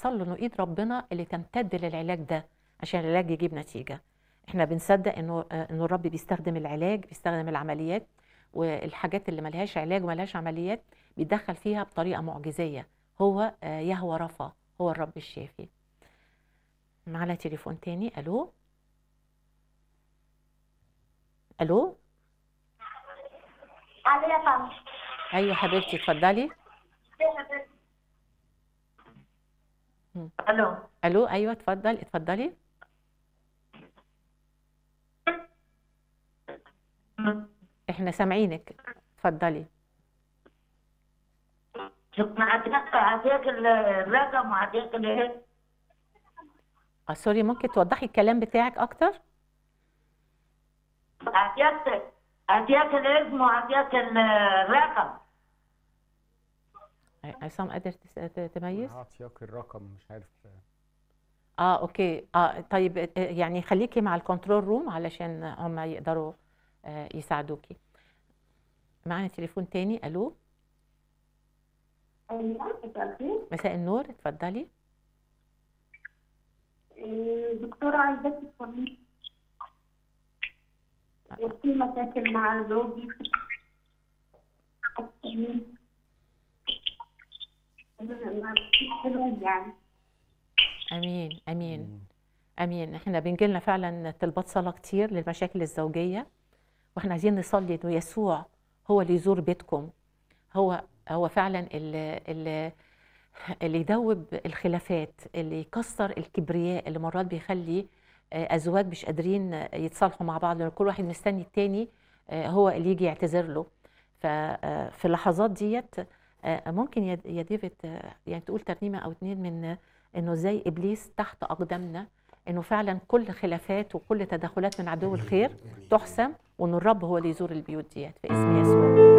بنصلي انه ايد ربنا اللي تمتد للعلاج ده عشان العلاج يجيب نتيجه احنا بنصدق انه آه، انه الرب بيستخدم العلاج بيستخدم العمليات والحاجات اللي ملهاش علاج وملهاش عمليات بيتدخل فيها بطريقه معجزيه هو آه، يهوى رفا هو الرب الشافي معنا تليفون تاني الو الو علي يا فندم ايوه حبيبتي اتفضلي الو الو ايوه اتفضل اتفضلي احنا سامعينك اتفضلي شكرا عطيك عطيك الرقم وعطيك ال اه سوري ممكن توضحي الكلام بتاعك اكتر عطيك عطيك الاسم وعطيك الرقم عصام قادر تس- ت- تميز هعطيك الرقم مش عارف اه اوكي اه طيب آه، يعني خليكي مع الكنترول روم علشان هم يقدروا آه، يساعدوكي معنا تليفون تاني الو ايوه اتفضلي مساء النور اتفضلي دكتورة عايزاك تفهمي في مشاكل مع زوجي حلو يعني امين امين امين احنا بنجيلنا فعلا طلبات صلاه كتير للمشاكل الزوجيه واحنا عايزين نصلي انه يسوع هو اللي يزور بيتكم هو هو فعلا اللي اللي اللي يدوب الخلافات اللي يكسر الكبرياء اللي مرات بيخلي آه، ازواج مش قادرين آه، يتصالحوا مع بعض لان كل واحد مستني التاني آه، هو اللي يجي يعتذر له ففي اللحظات ديت آه، ممكن يا يا ديفيد آه، يعني تقول ترنيمه او اتنين من آه، انه زي ابليس تحت اقدامنا انه فعلا كل خلافات وكل تدخلات من عدو الخير تحسم وان الرب هو اللي يزور البيوت ديت في اسم يسوع